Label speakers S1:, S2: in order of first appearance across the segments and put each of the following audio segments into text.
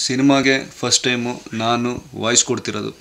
S1: ಸಿನಿಮಾಗೆ first time ನಾನು voice ಕೊಡ್ತಿರೋದು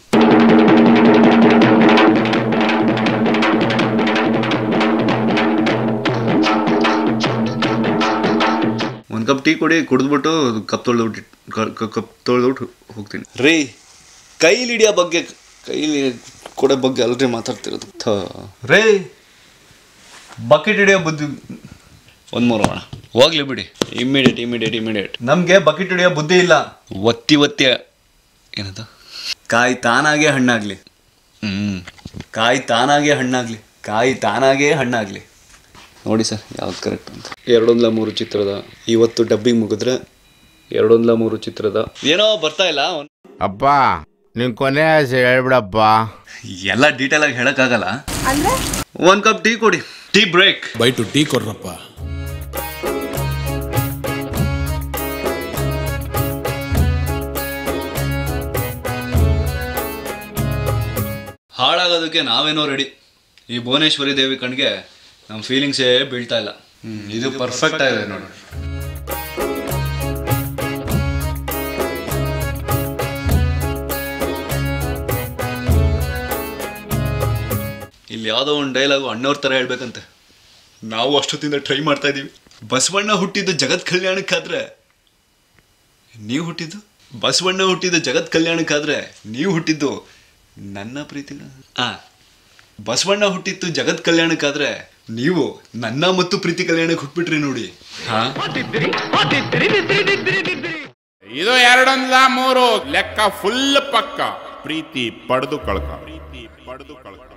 S1: ಒಂದು ಕಪ್ ಟೀ ಕೊಡಿ ಕುಡಿದ್ಬಿಟ್ಟು ಕಪ್ ತೊಳೆದ್ಬಿಟ್ಟು ಕಪ್ ತೊಳೆದ್ಬಿಟ್ಟು ಹೋಗ್ತೀನಿ ರೀ ಕೈಲಿ ಹಿಡಿಯೋ ಬಗ್ಗೆ ಕೈಲಿ ಕೊಡೋ ಬಗ್ಗೆ ಅಲ್ರಿ ಮಾತಾಡ್ತಿರೋದು ಥ ರೇ ಬಕೆಟ್ ಹಿಡಿಯೋ ಬುದ್ಧಿ ಒಂದು ಮೂರು ಅಣ್ಣ ಹೋಗ್ಲಿ ಬಿಡಿ ಇಮ್ಮಿಡಿಯೇಟ್ ಇಮ್ಮಿಡಿಯೇಟ್ ಇಮ್ಮಿಡಿಯೇಟ್ ನಮಗೆ ಬಕೆಟ್ ಹಿಡಿಯೋ ಬುದ್ಧಿ ಇಲ್ಲ ಒತ್ತಿ ಒತ್ತಿ ಏನದು ಕಾಯಿ ತಾನಾಗೆ ಹಣ್ಣಾಗ್ಲಿ ಹ್ಞೂ ಕಾಯಿ ತಾನಾಗೆ ಹಣ್ಣಾಗ್ಲಿ ಕಾಯಿ ತಾನಾಗೇ ಹಣ್ಣಾಗ್ಲಿ ನೋಡಿ ಸರ್ ಯಾವ್ದು ಕರೆಕ್ಟ್ ಅಂತ ಎರಡೊಂದ್ಲ ಮೂರು ಚಿತ್ರದ ಇವತ್ತು ಡಬ್ಬಿಂಗ್ ಮುಗಿದ್ರೆ ಎರಡೊಂದ್ಲ ಮೂರು ಚಿತ್ರದ ಏನೋ ಬರ್ತಾ ಇಲ್ಲ
S2: ಅಪ್ಪ ನಿನ್ ಕೊನೆ ಆಸೆ ಹೇಳ್ಬಿಡಪ್ಪ
S1: ಎಲ್ಲ ಡೀಟೇಲ್ ಆಗಿ ಹೇಳಕ್ಕಾಗಲ್ಲ
S3: ಅಂದ್ರೆ
S1: ಒಂದ್ ಕಪ್ ಟೀ ಕೊಡಿ ಟೀ ಬ್ರೇಕ್
S4: ಬೈಟು ಟೀ ಕೊಡ್ರಪ್ಪ
S1: ಹಾಳಾಗೋದಕ್ಕೆ ನಾವೇನೋ ರೆಡಿ ಈ ಭುವನೇಶ್ವರಿ ದೇವಿ ಕಣ್ಗೆ ನಮ್ಮ ಫೀಲಿಂಗ್ಸೇ ಬೀಳ್ತಾ ಇಲ್ಲ ಹ್ಮ್, ಇದು ಪರ್ಫೆಕ್ಟ್ ಆಗಿದೆ ನೋಡಿ ಇಲ್ಲಿ ಯಾವುದೋ ಒಂದು ಡೈಲಾಗು ಅಣ್ಣವ್ರ ಥರ ಹೇಳ್ಬೇಕಂತೆ ನಾವು ಅಷ್ಟೊತ್ತಿಂದ ಟ್ರೈ ಮಾಡ್ತಾ ಇದೀವಿ ಬಸವಣ್ಣ ಹುಟ್ಟಿದ್ದು ಜಗತ್ ಕಲ್ಯಾಣಕ್ಕಾದ್ರೆ ನೀವು ಹುಟ್ಟಿದ್ದು ಬಸವಣ್ಣ ಹುಟ್ಟಿದ್ದು ಜಗತ್ ಕಲ್ಯಾಣಕ್ಕಾದ್ರೆ ನೀವು ಹುಟ್ಟಿದ್ದು ನನ್ನ ಪ್ರೀತಿ ಆ ಬಸವಣ್ಣ ಹುಟ್ಟಿತ್ತು ಜಗತ್ ಕಲ್ಯಾಣಕ್ಕಾದ್ರೆ ನೀವು ನನ್ನ ಮತ್ತು ಪ್ರೀತಿ ಕಲ್ಯಾಣಕ್ಕೆ ಹುಟ್ಬಿಟ್ರಿ ನೋಡಿ ಹಾ
S2: ಇದು ಎರಡೊಂದ್ಲ ಮೂರು ಲೆಕ್ಕ ಫುಲ್ ಪಕ್ಕ ಪ್ರೀತಿ ಪಡೆದು ಕಳ್ಕ ಪ್ರೀತಿ ಪಡೆದು ಕಳ್ಕ